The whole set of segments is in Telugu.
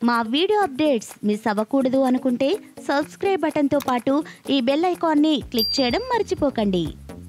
మా వీడియో అప్డేట్స్ మిస్ అవ్వకూడదు అనుకుంటే సబ్స్క్రైబ్ బటన్తో పాటు ఈ బెల్ ఐకాన్ని క్లిక్ చేయడం మర్చిపోకండి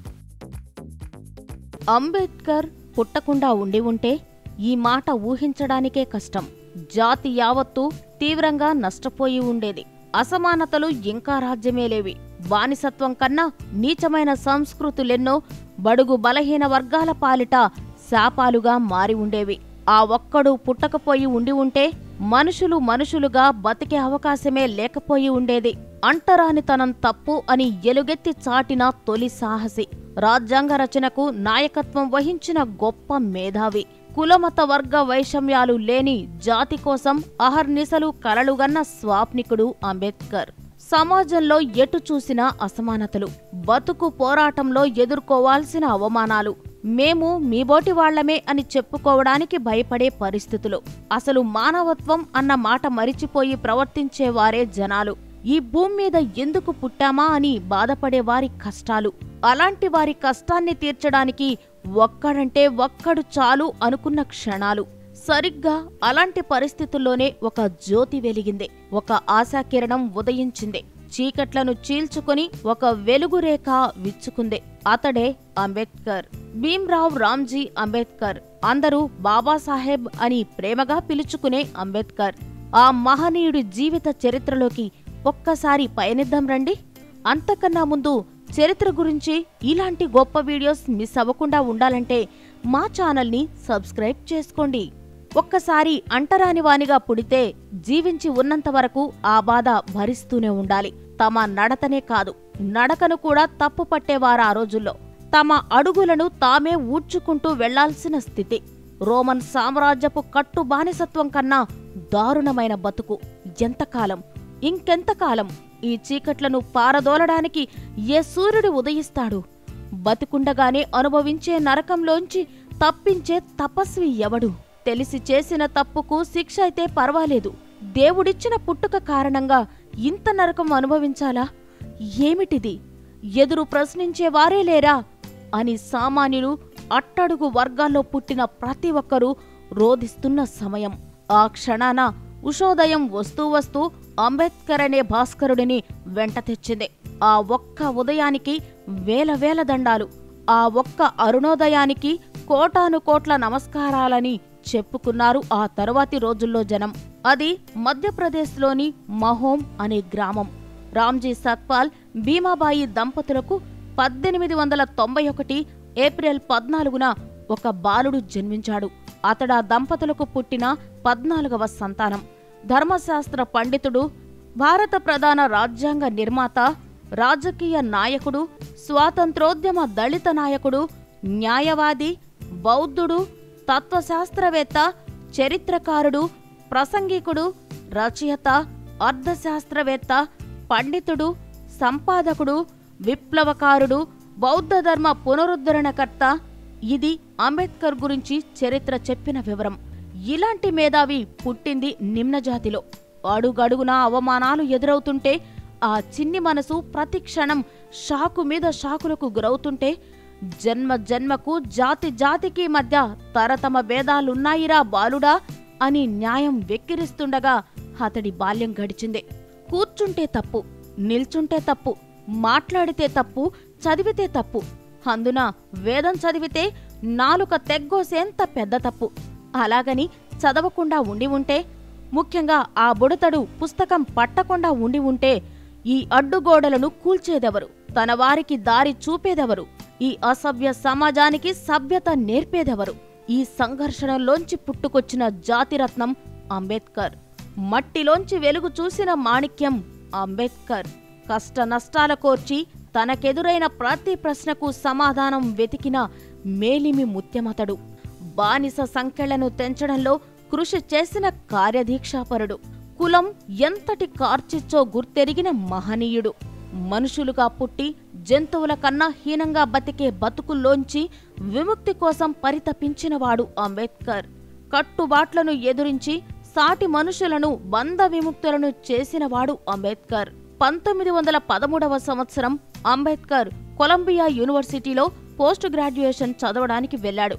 అంబేద్కర్ పుట్టకుండా ఉండి ఉంటే ఈ మాట ఊహించడానికే కష్టం జాతి యావత్తు తీవ్రంగా నష్టపోయి ఉండేది అసమానతలు ఇంకా రాజ్యమేలేవి బానిసత్వం కన్నా నీచమైన సంస్కృతులెన్నో బడుగు బలహీన వర్గాల పాలిట శాపాలుగా మారి ఉండేవి ఆ ఒక్కడు పుట్టకపోయి ఉండి ఉంటే మనుషులు మనుషులుగా బతికే అవకాశమే లేకపోయి ఉండేది అంటరానితనం తప్పు అని ఎలుగెత్తి చాటిన తొలి సాహసి రాజ్యాంగ రచనకు నాయకత్వం వహించిన గొప్ప మేధావి కులమత వర్గ వైషమ్యాలు లేని జాతి కోసం అహర్నిశలు కలలుగన్న స్వాప్నికుడు అంబేద్కర్ సమాజంలో ఎటు చూసినా అసమానతలు బతుకు పోరాటంలో ఎదుర్కోవాల్సిన అవమానాలు మేము మీబోటి వాళ్లమే అని చెప్పుకోవడానికి భయపడే పరిస్థితులు అసలు మానవత్వం అన్న మాట మరిచిపోయి ప్రవర్తించేవారే జనాలు ఈ భూమి మీద ఎందుకు పుట్టామా అని బాధపడే వారి కష్టాలు అలాంటి వారి కష్టాన్ని తీర్చడానికి ఒక్కడంటే ఒక్కడు చాలు అనుకున్న క్షణాలు సరిగ్గా అలాంటి పరిస్థితుల్లోనే ఒక జ్యోతి వెలిగింది ఒక ఆశాకిరణం ఉదయించింది చీకట్లను చీల్చుకొని ఒక వెలుగురేఖ విచ్చుకుంది అతడే అంబేద్కర్ భీమ్రావ్ రామ్జీ అంబేద్కర్ అందరూ బాబాసాహెబ్ అని ప్రేమగా పిలుచుకునే అంబేద్కర్ ఆ మహనీయుడి జీవిత చరిత్రలోకి ఒక్కసారి పయనిద్దాం రండి అంతకన్నా ముందు చరిత్ర గురించి ఇలాంటి గొప్ప వీడియోస్ మిస్ అవ్వకుండా ఉండాలంటే మా ఛానల్ని సబ్స్క్రైబ్ చేసుకోండి ఒక్కసారి అంటరాని వానిగా పుడితే జీవించి ఉన్నంత వరకు ఆ బాధ భరిస్తూనే ఉండాలి తమ నడతనే కాదు నడకను కూడా తప్పు పట్టేవారు ఆ రోజుల్లో తమ అడుగులను తామే ఊడ్చుకుంటూ వెళ్లాల్సిన స్థితి రోమన్ సామ్రాజ్యపు కట్టు బానిసత్వం కన్నా దారుణమైన బతుకు ఎంతకాలం ఇంకెంతకాలం ఈ చీకట్లను పారదోలడానికి ఏ సూర్యుడు ఉదయిస్తాడు బతికుండగానే అనుభవించే నరకంలోంచి తప్పించే తపస్వి ఎవడు తెలిసి చేసిన తప్పుకు శిక్ష అయితే పర్వాలేదు దేవుడిచ్చిన పుట్టుక కారణంగా ఇంత నరకం అనుభవించాలా ఏమిటిది ఎదురు ప్రశ్నించేవారే లేరా అని సామాన్యులు అట్టడుగు వర్గాల్లో పుట్టిన ప్రతి ఒక్కరూ రోధిస్తున్న సమయం ఆ క్షణాన ఉషోదయం వస్తూ వస్తూ అంబేద్కర్ అనే భాస్కరుడిని వెంట తెచ్చింది ఆ ఒక్క ఉదయానికి వేల వేల దండాలు ఆ ఒక్క అరుణోదయానికి కోటాను కోట్ల నమస్కారాలని చెప్పుకున్నారు ఆ తరువాతి రోజుల్లో జనం అది మధ్యప్రదేశ్లోని మహోం అనే గ్రామం రామ్జీ సత్పాల్ భీమాబాయి దంపతులకు పద్దెనిమిది వందల తొంభై ఒకటి ఏప్రిల్ పద్నాలుగున ఒక బాలుడు జన్మించాడు అతడా దంపతులకు పుట్టిన పద్నాలుగవ సంతానం ధర్మశాస్త్ర పండితుడు భారత ప్రధాన రాజ్యాంగ నిర్మాత రాజకీయ నాయకుడు స్వాతంత్రోద్యమ దళిత నాయకుడు న్యాయవాది బౌద్ధుడు తత్వశాస్త్రవేత్త చరిత్రకారుడు ప్రసంగికుడు రచయిత అర్థశాస్త్రవేత్త పండితుడు సంపాదకుడు విప్లవకారుడు బౌద్ధ ధర్మ పునరుద్ధరణకర్త ఇది అంబేద్కర్ గురించి చరిత్ర చెప్పిన వివరం ఇలాంటి మేధావి పుట్టింది నిమ్నజాతిలో అడుగడుగునా అవమానాలు ఎదురవుతుంటే ఆ చిన్ని మనసు ప్రతి క్షణం షాకు మీద షాకులకు గురవుతుంటే జన్మ జన్మకు జాతి జాతికి మధ్య తరతమ భేదాలున్నాయిరా బాలుడా అని న్యాయం వెక్కిరిస్తుండగా అతడి బాల్యం గడిచింది కూర్చుంటే తప్పు నిల్చుంటే తప్పు మాట్లాడితే తప్పు చదివితే తప్పు అందున వేదం చదివితే నాలుక తెగ్గోసేంత పెద్ద తప్పు అలాగని చదవకుండా ఉండి ఉంటే ముఖ్యంగా ఆ బుడతడు పుస్తకం పట్టకుండా ఉండి ఉంటే ఈ అడ్డుగోడలను కూల్చేదెవరు తన వారికి దారి చూపేదెవరు ఈ అసభ్య సమాజానికి సభ్యత నేర్పేదెవరు ఈ సంఘర్షణలోంచి పుట్టుకొచ్చిన జాతిరత్నం అంబేద్కర్ మట్టిలోంచి వెలుగు చూసిన మాణిక్యం అంబేద్కర్ కష్ట నష్టాల కోర్చి తనకెదురైన ప్రతి ప్రశ్నకు సమాధానం వెతికిన మేలిమి ముత్యమతడు బానిస సంఖ్యలను తెంచడంలో కృషి చేసిన కార్యదీక్షాపరుడు కులం ఎంతటి కార్చిచ్చో గుర్తెరిగిన మహనీయుడు మనుషులుగా పుట్టి జంతువుల కన్నా హీనంగా బతికే బతుకుల్లోంచి విముక్తి కోసం పరితపించినవాడు అంబేద్కర్ కట్టుబాట్లను ఎదురించి సాటి మనుషులను బంధ విముక్తులను చేసినవాడు అంబేద్కర్ పంతొమ్మిది వందల పదమూడవ సంవత్సరం అంబేద్కర్ కొలంబియా యూనివర్సిటీలో పోస్ట్ గ్రాడ్యుయేషన్ చదవడానికి వెళ్ళాడు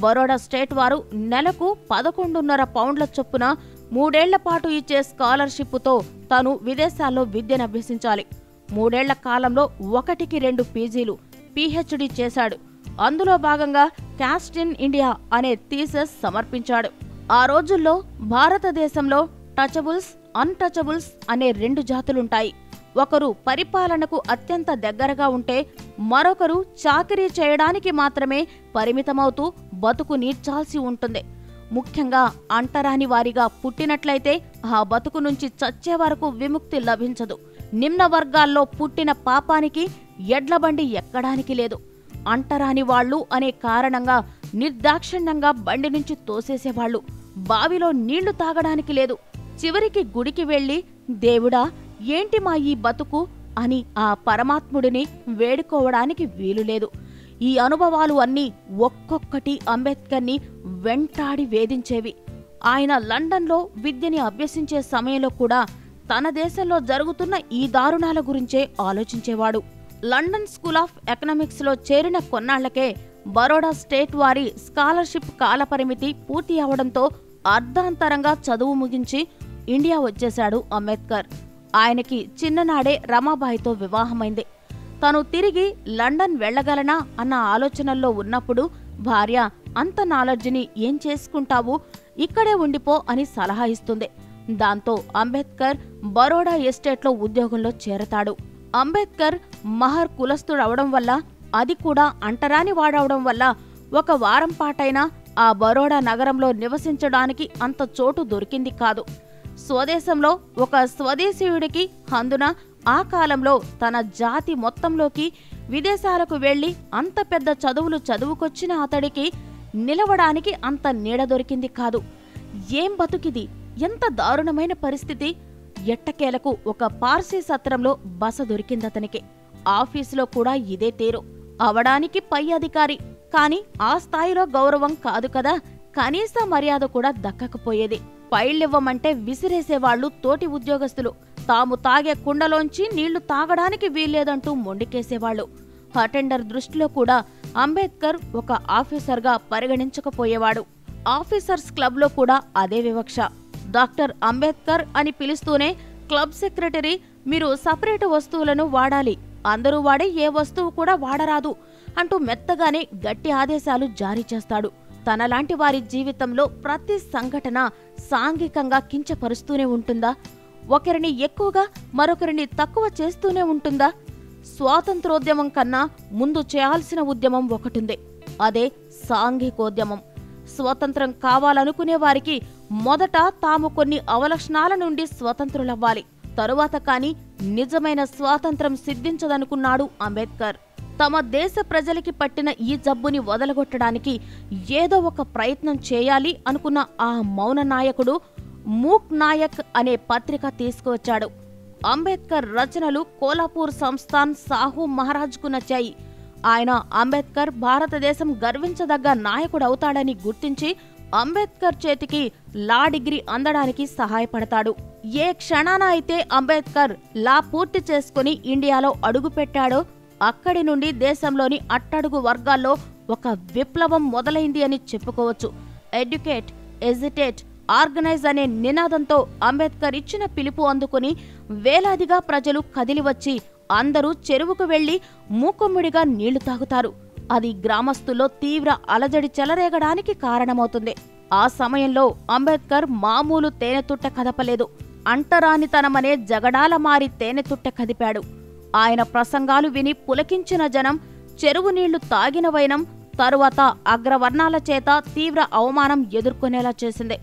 బరోడా స్టేట్ వారు నెలకు పదకొండున్నర పౌండ్ల చొప్పున మూడేళ్ల పాటు ఇచ్చే స్కాలర్షిప్తో తాను విదేశాల్లో విద్యనభ్యసించాలి మూడేళ్ల కాలంలో ఒకటికి రెండు పీజీలు పీహెచ్డీ చేశాడు అందులో భాగంగా క్యాస్ట్ ఇన్ ఇండియా అనే థీసెస్ సమర్పించాడు ఆ రోజుల్లో భారతదేశంలో టచబుల్స్ అన్టచబుల్స్ అనే రెండు జాతులుంటాయి ఒకరు పరిపాలనకు అత్యంత దగ్గరగా ఉంటే మరొకరు చాకరీ చేయడానికి మాత్రమే పరిమితమవుతూ బతుకు నీడ్చాల్సి ఉంటుంది ముఖ్యంగా అంటరాని వారిగా పుట్టినట్లయితే ఆ బతుకు నుంచి చచ్చే వరకు విముక్తి లభించదు నిమ్న వర్గాల్లో పుట్టిన పాపానికి ఎడ్లబండి ఎక్కడానికి లేదు అంటరాని వాళ్ళు అనే కారణంగా నిర్దాక్షిణ్యంగా బండి నుంచి తోసేసేవాళ్ళు బావిలో నీళ్లు తాగడానికి లేదు చివరికి గుడికి వెళ్లి దేవుడా ఏంటి మా ఈ బతుకు అని ఆ పరమాత్ముడిని వేడుకోవడానికి వీలులేదు ఈ అనుభవాలు అన్నీ ఒక్కొక్కటి అంబేద్కర్ని వెంటాడి వేధించేవి ఆయన లండన్లో విద్యని అభ్యసించే సమయంలో కూడా తన దేశంలో జరుగుతున్న ఈ దారుణాల గురించే ఆలోచించేవాడు లండన్ స్కూల్ ఆఫ్ ఎకనామిక్స్లో చేరిన కొన్నాళ్లకే బరోడా స్టేట్ వారి స్కాలర్షిప్ కాలపరిమితి పూర్తి అవడంతో అర్ధాంతరంగా చదువు ముగించి ఇండియా వచ్చేశాడు అంబేద్కర్ ఆయనకి చిన్ననాడే రమాబాయితో వివాహమైంది తను తిరిగి లండన్ వెళ్ళగలనా అన్న ఆలోచనల్లో ఉన్నప్పుడు భార్య అంత నాలెడ్జిని ఏం చేసుకుంటావు ఇక్కడే ఉండిపో అని సలహా ఇస్తుంది దాంతో అంబేద్కర్ బరోడా ఎస్టేట్లో ఉద్యోగంలో చేరతాడు అంబేద్కర్ మహర్ కులస్తుడవడం వల్ల అది కూడా అంటరాని వాడవడం వల్ల ఒక వారం పాటైనా ఆ బరోడా నగరంలో నివసించడానికి అంత చోటు దొరికింది కాదు స్వదేశంలో ఒక స్వదేశీయుడికి అందున ఆ కాలంలో తన జాతి మొత్తంలోకి విదేశాలకు వెళ్లి అంత పెద్ద చదువులు చదువుకొచ్చిన అతడికి నిలవడానికి అంత నీడ దొరికింది కాదు ఏం బతుకిది ఎంత దారుణమైన పరిస్థితి ఎట్టకేలకు ఒక పార్సీ సత్రంలో బస దొరికిందతనికి ఆఫీసులో కూడా ఇదే తీరు అవడానికి పై అధికారి కాని ఆ స్థాయిలో గౌరవం కాదు కదా కనీస మర్యాద కూడా దక్కకపోయేది పైళ్ళివ్వమంటే విసిరేసేవాళ్లు తోటి ఉద్యోగస్తులు తాము తాగే కుండలోంచి నీళ్లు తాగడానికి వీల్లేదంటూ మొండికేసేవాళ్లు అటెండర్ దృష్టిలో కూడా అంబేద్కర్ ఒక ఆఫీసర్గా పరిగణించకపోయేవాడు ఆఫీసర్స్ క్లబ్లో కూడా అదే వివక్ష డాక్టర్ అంబేద్కర్ అని పిలుస్తూనే క్లబ్ సెక్రటరీ మీరు సపరేట్ వస్తువులను వాడాలి అందరూ వాడే ఏ వస్తువు కూడా వాడరాదు అంటూ మెత్తగానే గట్టి ఆదేశాలు జారీ చేస్తాడు తనలాంటి వారి జీవితంలో ప్రతి సంఘటన సాంఘికంగా కించపరుస్తూనే ఉంటుందా ఒకరిని ఎక్కువగా మరొకరిని తక్కువ చేస్తూనే ఉంటుందా స్వాతంత్రోద్యమం కన్నా ముందు చేయాల్సిన ఉద్యమం ఒకటుంది అదే సాంఘికోద్యమం స్వతంత్రం కావాలనుకునే వారికి మొదట తాము కొన్ని అవలక్షణాల నుండి స్వతంత్రులవ్వాలి తరువాత కాని నిజమైన స్వాతంత్రం సిద్ధించదనుకున్నాడు అంబేద్కర్ తమ దేశ ప్రజలకి పట్టిన ఈ జబ్బుని వదలగొట్టడానికి ఏదో ఒక ప్రయత్నం చేయాలి అనుకున్న ఆ మౌన నాయకుడు మూక్ నాయక్ అనే పత్రిక తీసుకువచ్చాడు అంబేద్కర్ రచనలు కోలాపూర్ సంస్థాన్ సాహు మహారాజ్కు నచ్చాయి ఆయన అంబేద్కర్ భారతదేశం గర్వించదగ్గ నాయకుడవుతాడని గుర్తించి అంబేద్కర్ చేతికి లా డిగ్రీ అందడానికి సహాయపడతాడు ఏ క్షణాన అయితే అంబేద్కర్ లా పూర్తి చేసుకుని ఇండియాలో అడుగుపెట్టాడో అక్కడి నుండి దేశంలోని అట్టడుగు వర్గాల్లో ఒక విప్లవం మొదలైంది అని చెప్పుకోవచ్చు ఎడ్యుకేట్ ఎజిటేట్ ఆర్గనైజ్ అనే నినాదంతో అంబేద్కర్ ఇచ్చిన పిలుపు అందుకుని వేలాదిగా ప్రజలు కదిలివచ్చి అందరూ చెరువుకు వెళ్లి మూకొమ్మిడిగా నీళ్లు తాగుతారు అది గ్రామస్తుల్లో తీవ్ర అలజడి చెలరేగడానికి కారణమవుతుంది ఆ సమయంలో అంబేద్కర్ మామూలు తేనెతుట్ట కదపలేదు అంటరానితనమనే జగడాల మారి తేనెతుట్ట కదిపాడు ఆయన ప్రసంగాలు విని పులకించిన జనం చెరువు నీళ్లు తాగిన వైనం తరువాత అగ్రవర్ణాల చేత తీవ్ర అవమానం ఎదుర్కొనేలా చేసింది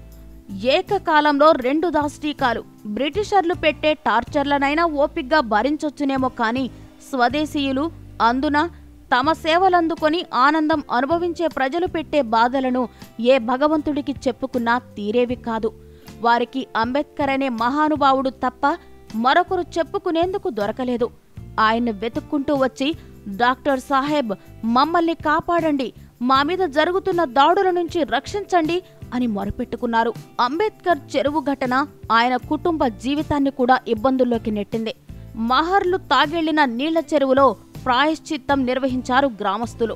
ఏకకాలంలో రెండు దాష్టీకాలు బ్రిటిషర్లు పెట్టే టార్చర్లనైనా ఓపిగ్గా భరించొచ్చునేమో కాని స్వదేశీయులు అందున తమ సేవలందుకొని ఆనందం అనుభవించే ప్రజలు పెట్టే బాధలను ఏ భగవంతుడికి చెప్పుకున్నా తీరేవి కాదు వారికి అంబేద్కర్ అనే మహానుభావుడు తప్ప మరొకరు చెప్పుకునేందుకు దొరకలేదు ఆయన్ని వెతుక్కుంటూ వచ్చి డాక్టర్ సాహెబ్ మమ్మల్ని కాపాడండి మా మీద జరుగుతున్న దాడుల నుంచి రక్షించండి అని మొరపెట్టుకున్నారు అంబేద్కర్ చెరువు ఘటన ఆయన కుటుంబ జీవితాన్ని కూడా ఇబ్బందుల్లోకి నెట్టింది మహర్లు తాగెళ్లిన నీళ్ల చెరువులో ప్రాయశ్చిత్తం నిర్వహించారు గ్రామస్తులు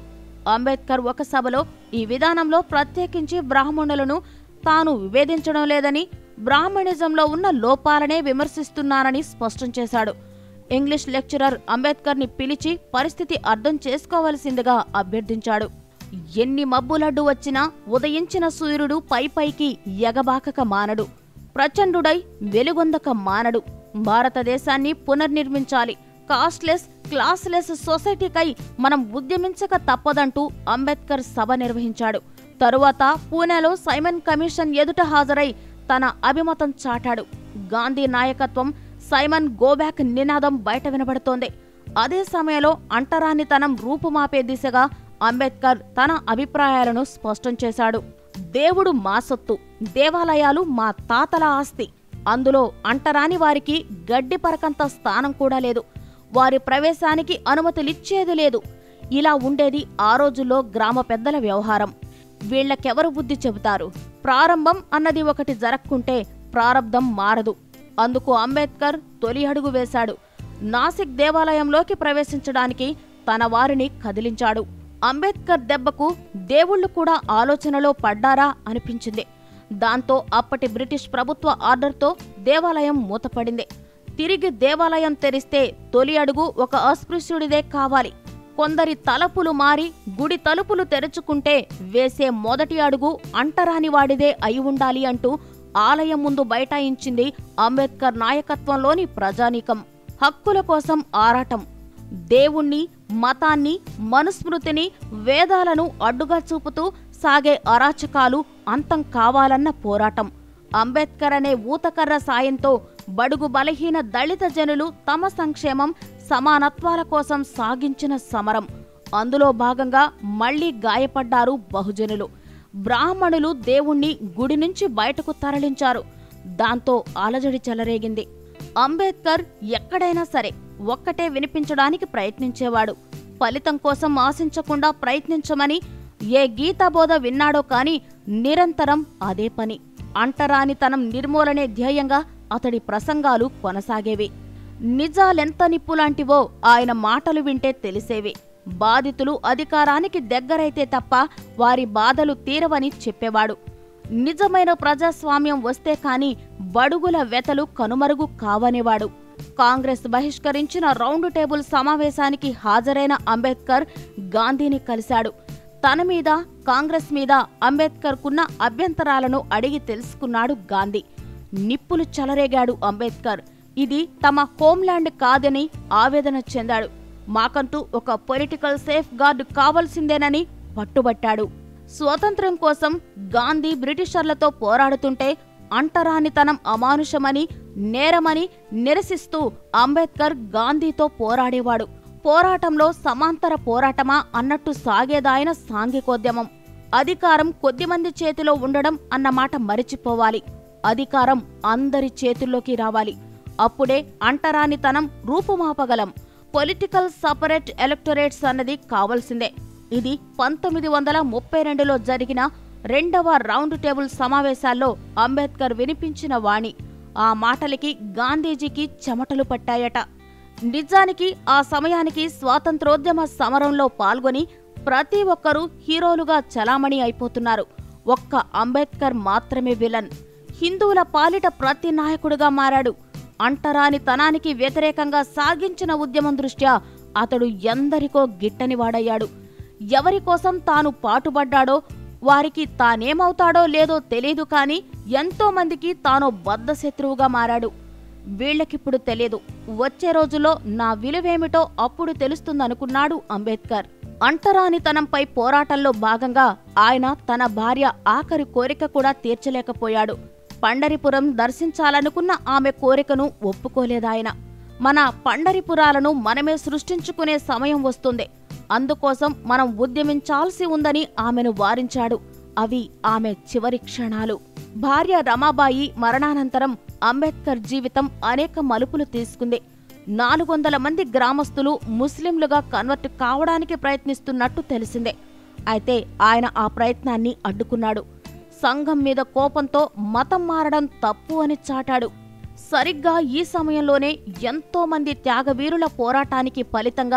అంబేద్కర్ ఒక సభలో ఈ విధానంలో ప్రత్యేకించి బ్రాహ్మణులను తాను విభేదించడం లేదని బ్రాహ్మణిజంలో ఉన్న లోపాలనే విమర్శిస్తున్నానని స్పష్టం చేశాడు ఇంగ్లీష్ లెక్చరర్ అంబేద్కర్ని పిలిచి పరిస్థితి అర్థం చేసుకోవలసిందిగా అభ్యర్థించాడు ఎన్ని మబ్బులడ్డు వచ్చినా ఉదయించిన సూర్యుడు పై పైకి ఎగబాకక మానడు ప్రచండుడై వెలుగొందక మానడు భారతదేశాన్ని పునర్నిర్మించాలి కాస్ట్లెస్ క్లాస్లెస్ సొసైటీకై మనం ఉద్యమించక తప్పదంటూ అంబేద్కర్ సభ నిర్వహించాడు తరువాత పూణేలో సైమన్ కమిషన్ ఎదుట హాజరై తన అభిమతం చాటాడు గాంధీ నాయకత్వం సైమన్ గోబ్యాక్ నినాదం బయట వినబడుతోంది అదే సమయంలో అంటరానితనం రూపుమాపే దిశగా అంబేద్కర్ తన అభిప్రాయాలను స్పష్టం చేశాడు దేవుడు మా సొత్తు దేవాలయాలు మా తాతల ఆస్తి అందులో అంటరాని వారికి గడ్డి పరకంత స్థానం కూడా లేదు వారి ప్రవేశానికి అనుమతులిచ్చేది లేదు ఇలా ఉండేది ఆ రోజుల్లో గ్రామ పెద్దల వ్యవహారం వీళ్ళకెవరు బుద్ధి చెబుతారు ప్రారంభం అన్నది ఒకటి జరక్కుంటే ప్రారబ్ధం మారదు అందుకు అంబేద్కర్ తొలి అడుగు వేశాడు నాసిక్ దేవాలయంలోకి ప్రవేశించడానికి తన వారిని కదిలించాడు అంబేద్కర్ దెబ్బకు దేవుళ్ళు కూడా ఆలోచనలో పడ్డారా అనిపించింది దాంతో అప్పటి బ్రిటిష్ ప్రభుత్వ ఆర్డర్తో దేవాలయం మూతపడింది తిరిగి దేవాలయం తెరిస్తే తొలి అడుగు ఒక అస్పృశ్యుడిదే కావాలి కొందరి తలుపులు మారి గుడి తలుపులు తెరుచుకుంటే వేసే మొదటి అడుగు అంటరాని వాడిదే అయి ఉండాలి అంటూ ఆలయం ముందు బైఠాయించింది అంబేద్కర్ నాయకత్వంలోని ప్రజానీకం హక్కుల కోసం ఆరాటం దేవుణ్ణి మతాన్ని మనుస్మృతిని వేదాలను అడ్డుగా చూపుతూ సాగే అరాచకాలు అంతం కావాలన్న పోరాటం అంబేద్కర్ అనే ఊతకర్ర సాయంతో బడుగు బలహీన దళిత జనులు తమ సంక్షేమం సమానత్వాల కోసం సాగించిన సమరం అందులో భాగంగా మళ్లీ గాయపడ్డారు బహుజనులు బ్రాహ్మణులు దేవుణ్ణి గుడి నుంచి బయటకు తరలించారు దాంతో అలజడి చెలరేగింది అంబేద్కర్ ఎక్కడైనా సరే ఒక్కటే వినిపించడానికి ప్రయత్నించేవాడు ఫలితం కోసం ఆశించకుండా ప్రయత్నించమని ఏ గీతాబోధ విన్నాడో కాని నిరంతరం అదే పని అంటరానితనం నిర్మూలనే ధ్యేయంగా అతడి ప్రసంగాలు కొనసాగేవి నిజాలెంత నిప్పులాంటివో ఆయన మాటలు వింటే తెలిసేవి బాధితులు అధికారానికి దగ్గరైతే తప్ప వారి బాధలు తీరవని చెప్పేవాడు నిజమైన ప్రజాస్వామ్యం వస్తే కాని బడుగుల వెతలు కనుమరుగు కావనేవాడు కాంగ్రెస్ బహిష్కరించిన రౌండ్ టేబుల్ సమావేశానికి హాజరైన అంబేద్కర్ గాంధీని కలిశాడు తన మీద కాంగ్రెస్ మీద అంబేద్కర్కున్న అభ్యంతరాలను అడిగి తెలుసుకున్నాడు గాంధీ నిప్పులు చెలరేగాడు అంబేద్కర్ ఇది తమ హోంల్యాండ్ కాదని ఆవేదన చెందాడు మాకంటూ ఒక పొలిటికల్ సేఫ్ గార్డు కావాల్సిందేనని పట్టుబట్టాడు స్వాతంత్ర్యం కోసం గాంధీ బ్రిటిషర్లతో పోరాడుతుంటే అంటరానితనం అమానుషమని నేరమని నిరసిస్తూ అంబేద్కర్ గాంధీతో పోరాడేవాడు పోరాటంలో సమాంతర పోరాటమా అన్నట్టు సాగేదాయన సాంఘికోద్యమం అధికారం కొద్దిమంది చేతిలో ఉండడం అన్నమాట మరిచిపోవాలి అధికారం అందరి చేతుల్లోకి రావాలి అప్పుడే అంటరానితనం రూపుమాపగలం పొలిటికల్ సపరేట్ ఎలక్టొరేట్స్ అన్నది కావాల్సిందే ఇది పంతొమ్మిది వందల ముప్పై రెండులో జరిగిన రెండవ రౌండ్ టేబుల్ సమావేశాల్లో అంబేద్కర్ వినిపించిన వాణి ఆ మాటలకి గాంధీజీకి చెమటలు పట్టాయట నిజానికి ఆ సమయానికి స్వాతంత్రోద్యమ సమరంలో పాల్గొని ప్రతి ఒక్కరూ హీరోలుగా చలామణి అయిపోతున్నారు ఒక్క అంబేద్కర్ మాత్రమే విలన్ హిందువుల పాలిట ప్రతి నాయకుడిగా మారాడు అంటరాని తనానికి వ్యతిరేకంగా సాగించిన ఉద్యమం దృష్ట్యా అతడు ఎందరికో గిట్టనివాడయ్యాడు ఎవరి కోసం తాను పాటుపడ్డాడో వారికి తానేమవుతాడో లేదో తెలియదు కాని ఎంతో మందికి తాను బద్ధశత్రువుగా మారాడు వీళ్ళకిప్పుడు తెలియదు వచ్చే రోజుల్లో నా విలువేమిటో అప్పుడు తెలుస్తుందనుకున్నాడు అంబేద్కర్ అంటరానితనంపై పోరాటంలో భాగంగా ఆయన తన భార్య ఆఖరి కోరిక కూడా తీర్చలేకపోయాడు పండరిపురం దర్శించాలనుకున్న ఆమె కోరికను ఒప్పుకోలేదాయన మన పండరిపురాలను మనమే సృష్టించుకునే సమయం వస్తుంది అందుకోసం మనం ఉద్యమించాల్సి ఉందని ఆమెను వారించాడు అవి ఆమె చివరి క్షణాలు భార్య రమాబాయి మరణానంతరం అంబేద్కర్ జీవితం అనేక మలుపులు తీసుకుంది నాలుగు వందల మంది గ్రామస్తులు ముస్లింలుగా కన్వర్ట్ కావడానికి ప్రయత్నిస్తున్నట్టు తెలిసిందే అయితే ఆయన ఆ ప్రయత్నాన్ని అడ్డుకున్నాడు సంఘం మీద కోపంతో మతం మారడం తప్పు అని చాటాడు సరిగ్గా ఈ సమయంలోనే ఎంతో మంది త్యాగవీరుల పోరాటానికి ఫలితంగా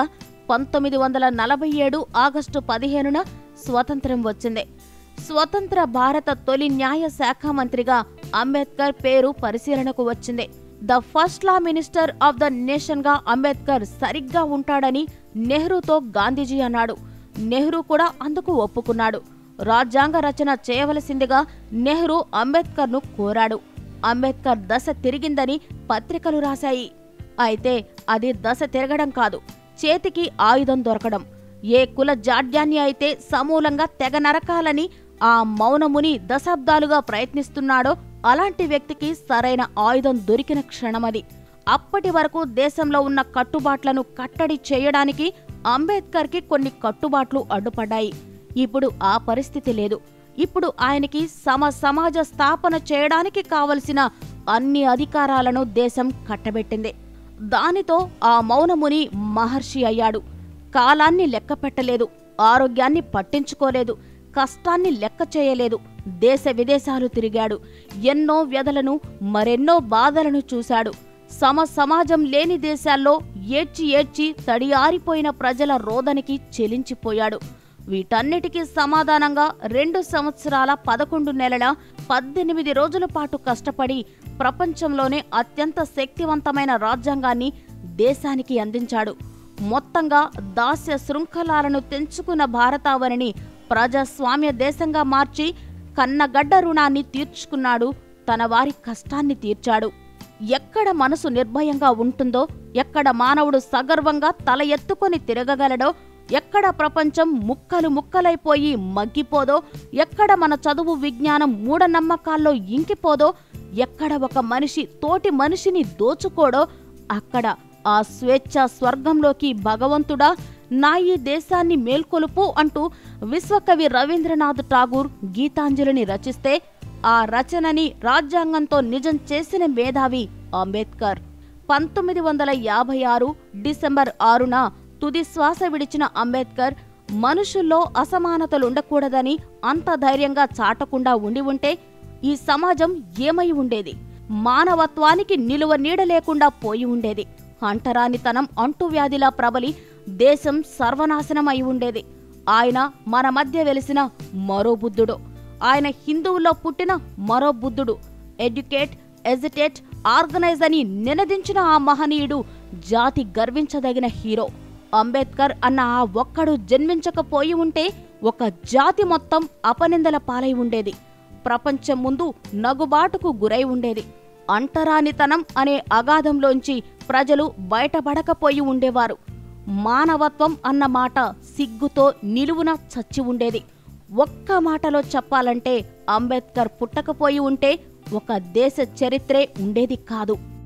పంతొమ్మిది వందల నలభై ఏడు ఆగస్టు పదిహేనున స్వతంత్రం వచ్చింది స్వతంత్ర భారత తొలి న్యాయ శాఖ మంత్రిగా అంబేద్కర్ పేరు పరిశీలనకు వచ్చింది the first law minister of the nation గా అంబేద్కర్ సరిగ్గా ఉంటాడని నెహ్రూతో గాంధీజీ అన్నాడు నెహ్రూ కూడా అందుకు ఒప్పుకున్నాడు రాజ్యాంగ రచన చేయవలసిందిగా నెహ్రూ అంబేద్కర్ను కోరాడు అంబేద్కర్ దశ తిరిగిందని పత్రికలు రాశాయి అయితే అది దశ తిరగడం కాదు చేతికి ఆయుధం దొరకడం ఏ కుల జాడ్యాన్ని అయితే సమూలంగా తెగ నరకాలని ఆ మౌనముని దశాబ్దాలుగా ప్రయత్నిస్తున్నాడో అలాంటి వ్యక్తికి సరైన ఆయుధం దొరికిన క్షణమది అప్పటి వరకు దేశంలో ఉన్న కట్టుబాట్లను కట్టడి చేయడానికి అంబేద్కర్కి కొన్ని కట్టుబాట్లు అడ్డుపడ్డాయి ఇప్పుడు ఆ పరిస్థితి లేదు ఇప్పుడు ఆయనకి సమ సమాజ స్థాపన చేయడానికి కావలసిన అన్ని అధికారాలను దేశం కట్టబెట్టింది దానితో ఆ మౌనముని మహర్షి అయ్యాడు కాలాన్ని లెక్క పెట్టలేదు ఆరోగ్యాన్ని పట్టించుకోలేదు కష్టాన్ని లెక్క చేయలేదు దేశ విదేశాలు తిరిగాడు ఎన్నో వ్యధలను మరెన్నో బాధలను చూశాడు సమ సమాజం లేని దేశాల్లో ఏడ్చి ఏడ్చి తడియారిపోయిన ప్రజల రోదనికి చెలించిపోయాడు వీటన్నిటికీ సమాధానంగా రెండు సంవత్సరాల పదకొండు నెలల పద్దెనిమిది రోజుల పాటు కష్టపడి ప్రపంచంలోనే అత్యంత శక్తివంతమైన రాజ్యాంగాన్ని దేశానికి అందించాడు మొత్తంగా దాస్య శృంఖలాలను తెంచుకున్న భారతావనిని ప్రజాస్వామ్య దేశంగా మార్చి కన్నగడ్డ రుణాన్ని తీర్చుకున్నాడు తన వారి కష్టాన్ని తీర్చాడు ఎక్కడ మనసు నిర్భయంగా ఉంటుందో ఎక్కడ మానవుడు సగర్వంగా తల ఎత్తుకొని తిరగగలడో ఎక్కడ ప్రపంచం ముక్కలు ముక్కలైపోయి మగ్గిపోదో ఎక్కడ మన చదువు విజ్ఞానం మూఢనమ్మకాల్లో ఇంకిపోదో ఎక్కడ ఒక మనిషి తోటి మనిషిని దోచుకోడో అక్కడ ఆ స్వేచ్ఛ స్వర్గంలోకి భగవంతుడా నా ఈ దేశాన్ని మేల్కొలుపు అంటూ విశ్వకవి రవీంద్రనాథ్ ఠాగూర్ గీతాంజలిని రచిస్తే ఆ రచనని రాజ్యాంగంతో నిజం చేసిన మేధావి అంబేద్కర్ పంతొమ్మిది వందల యాభై ఆరు డిసెంబర్ ఆరున తుది శ్వాస విడిచిన అంబేద్కర్ మనుషుల్లో అసమానతలుండకూడదని అంత ధైర్యంగా చాటకుండా ఉండి ఉంటే ఈ సమాజం ఏమై ఉండేది మానవత్వానికి నిలువ నీడ లేకుండా పోయి ఉండేది అంటరానితనం అంటువ్యాధిలా ప్రబలి దేశం సర్వనాశనం అయి ఉండేది ఆయన మన మధ్య వెలిసిన మరో బుద్ధుడు ఆయన హిందువుల్లో పుట్టిన మరో బుద్ధుడు ఎడ్యుకేట్ ఎజిటేట్ ఆర్గనైజ్ అని నినదించిన ఆ మహనీయుడు జాతి గర్వించదగిన హీరో అంబేద్కర్ అన్న ఆ ఒక్కడు జన్మించకపోయి ఉంటే ఒక జాతి మొత్తం అపనిందల పాలై ఉండేది ప్రపంచం ముందు నగుబాటుకు గురై ఉండేది అంటరానితనం అనే అగాధంలోంచి ప్రజలు బయటపడకపోయి ఉండేవారు మానవత్వం అన్న మాట సిగ్గుతో నిలువున చచ్చి ఉండేది ఒక్క మాటలో చెప్పాలంటే అంబేద్కర్ పుట్టకపోయి ఉంటే ఒక దేశ చరిత్రే ఉండేది కాదు